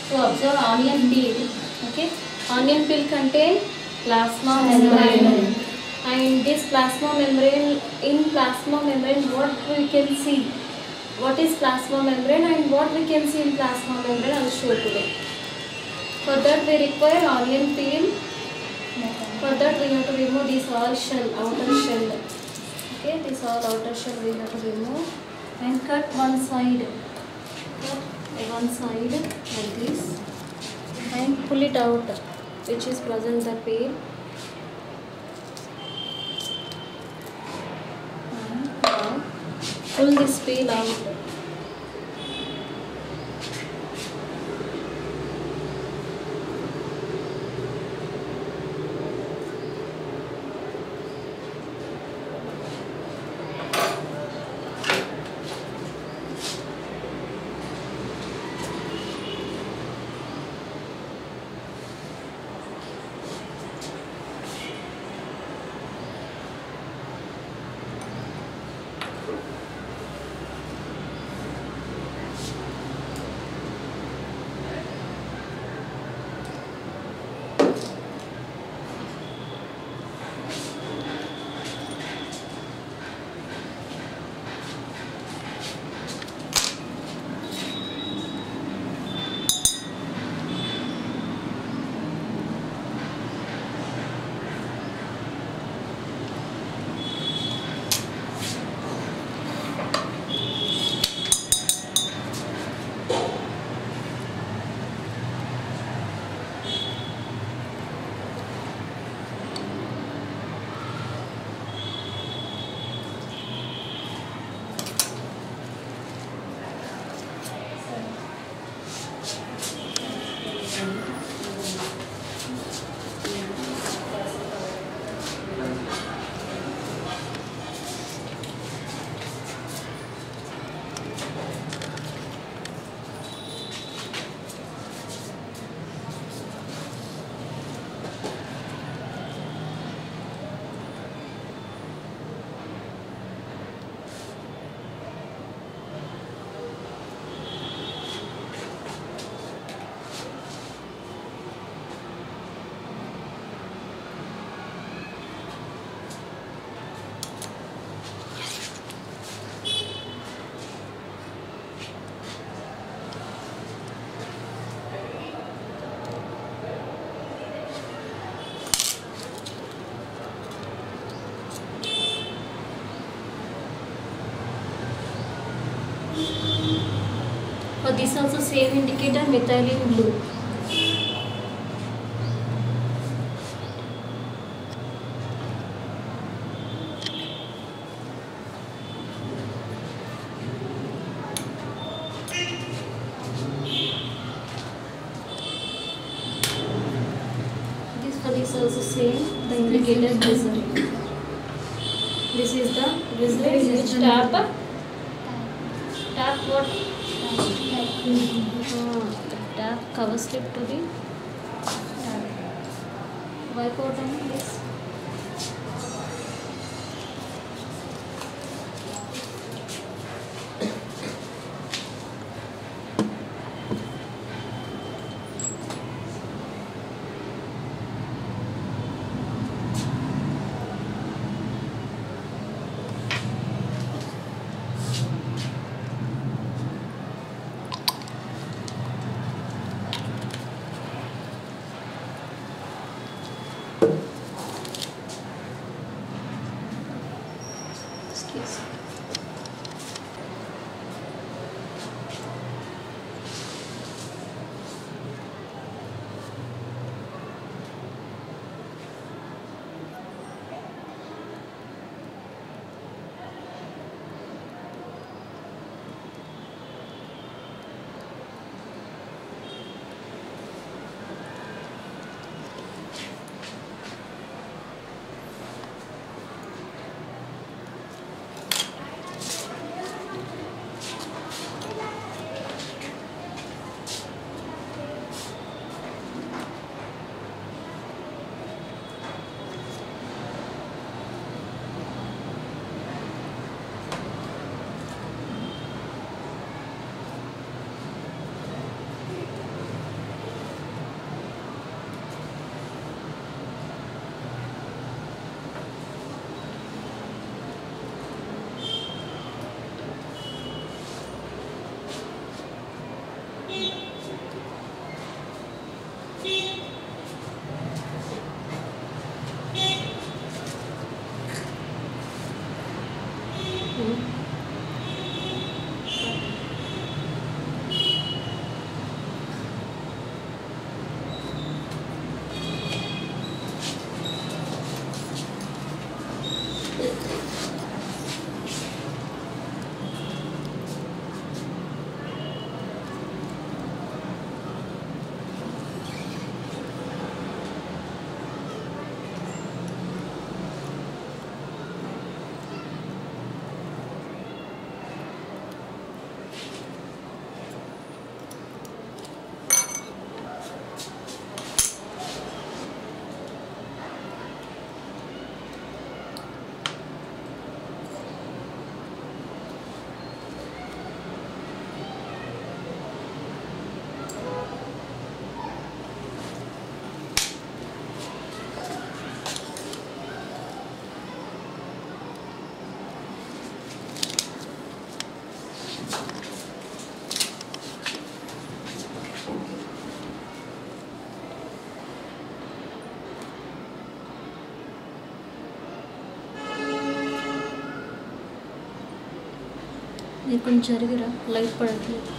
to observe onion peel. Okay, onion peel contain plasma membrane. And this plasma membrane, in plasma membrane, what we can see? What is plasma membrane and what we can see in plasma membrane? I will show today. For that we require onion peel. For that we have to remove this all shell, outer shell. Okay, this all outer shell we have to remove and cut one side. Cut one side like this and pull it out, which is present the peel. And now pull this peel out. For this also same indicator methylene blue. This for this also same the indicator grizzle. This is the grizzle in which tap tap what uh, tap cover slip to the wipe out on this. ఇది కొంచెం జరిగిరా light పడట్లేదు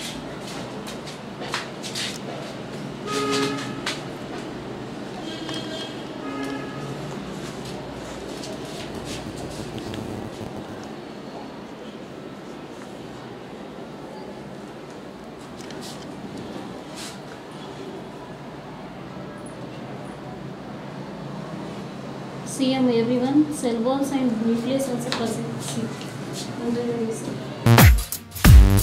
CM everyone, cell walls and nucleus also present. See. Under the AC.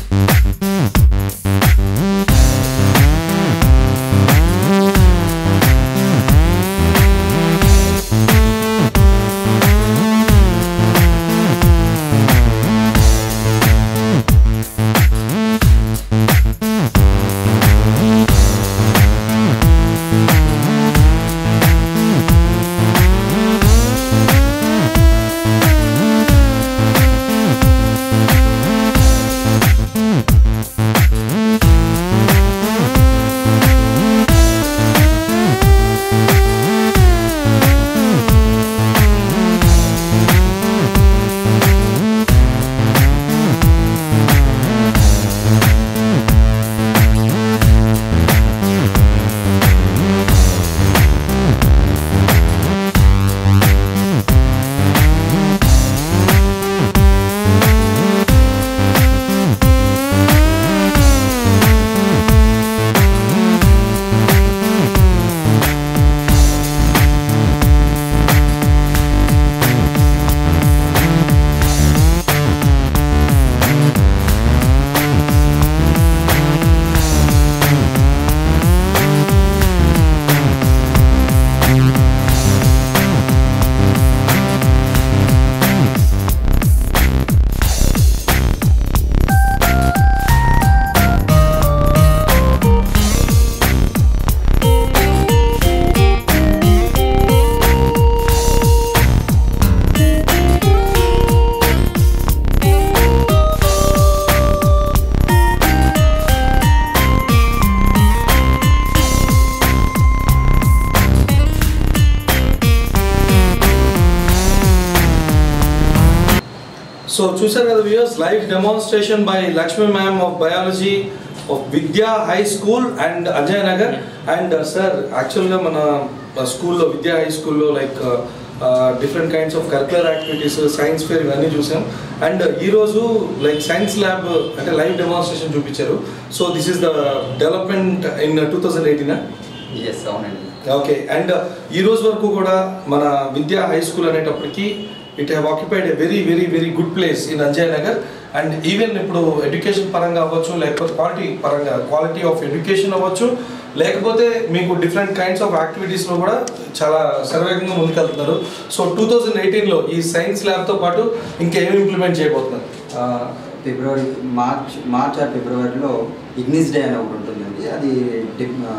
So చూశారు కదా viewers live demonstration by Lakshmi ma'am of biology of Vidya high school and Ajay Nagar and sir యాక్చువల్గా మన స్కూల్లో Vidya high స్కూల్లో like different kinds of curricular activities science fair ఇవన్నీ చూసాం and ఈరోజు like science lab అంటే లైవ్ డెమాన్స్ట్రేషన్ చూపించారు so this is the development in two thousand ఎయిటీనా ఎస్ అవునండి ఓకే అండ్ ఈ రోజు వరకు కూడా మన విద్యా హై స్కూల్ అనేటప్పటికి it have occupied a very very very good place in Anjay Nagar and even ఇప్పుడు ఎడ్యుకేషన్ పరంగా అవ్వచ్చు లేకపోతే క్వాలిటీ పరంగా క్వాలిటీ ఆఫ్ ఎడ్యుకేషన్ అవ్వచ్చు లేకపోతే మీకు డిఫరెంట్ కైండ్స్ ఆఫ్ యాక్టివిటీస్లో కూడా చాలా శరవేగంగా ముందుకెళ్తున్నారు సో టూ థౌజండ్ ఎయిటీన్లో ఈ సైన్స్ ల్యాబ్తో పాటు ఇంకేమి ఇంప్లిమెంట్ చేయబోతున్నారు ఫిబ్రవరి మార్చ్ మార్చ్ ఆర్ ఫిబ్రవరిలో ఇగ్నిస్ డే అని ఒకటి ఉంటుందండి అది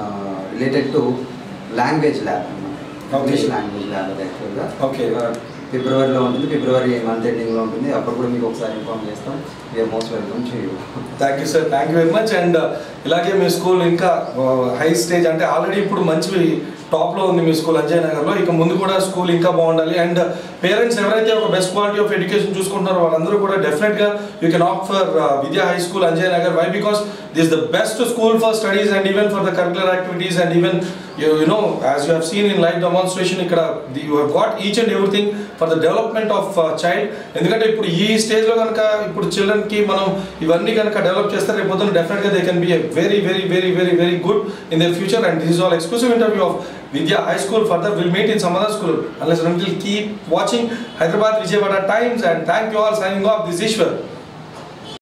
related to language lab Okay. English language lab అది యాక్చువల్గా Okay. ఫిబ్రవరిలో ఉంటుంది ఫిబ్రవరి మంత్ ఎండింగ్లో ఉంటుంది అప్పుడు కూడా మీకు ఒకసారి ఇన్ఫార్మ్ చేస్తాం we are most welcome to you thank you sir thank you very much and ఇలాగే మీ స్కూల్ ఇంకా హై స్టేజ్ అంటే ఆల్రెడీ ఇప్పుడు మంచి టాప్లో ఉంది మీ స్కూల్ అజయ్ నగర్లో ఇక ముందు కూడా స్కూల్ ఇంకా బాగుండాలి అండ్ పేరెంట్స్ ఎవరైతే ఒక బెస్ట్ క్వాలిటీ ఆఫ్ ఎడ్యుకేషన్ చూసుకుంటున్నారో వాళ్ళందరూ కూడా డెఫినెట్గా you can opt for Vidya high school Anjay Nagar why because this the best school for studies and even for the curricular activities and even you you know as you have seen in live demonstration ఇక్కడ you have got each and everything for the development of child ఎందుకంటే ఇప్పుడు ఈ స్టేజ్లో కనుక ఇప్పుడు చిల్డ్రన్కి మనం ఇవన్నీ కనుక డెవలప్ చేస్తే రేపు పొద్దున డెఫినెట్గా they can be a very very very very very good in their future and this is all exclusive interview of Vidya High School. Further, we'll meet in some other school. Unless and until keep watching Hyderabad Vijayawada Times and thank you all signing off. This is Ishwar.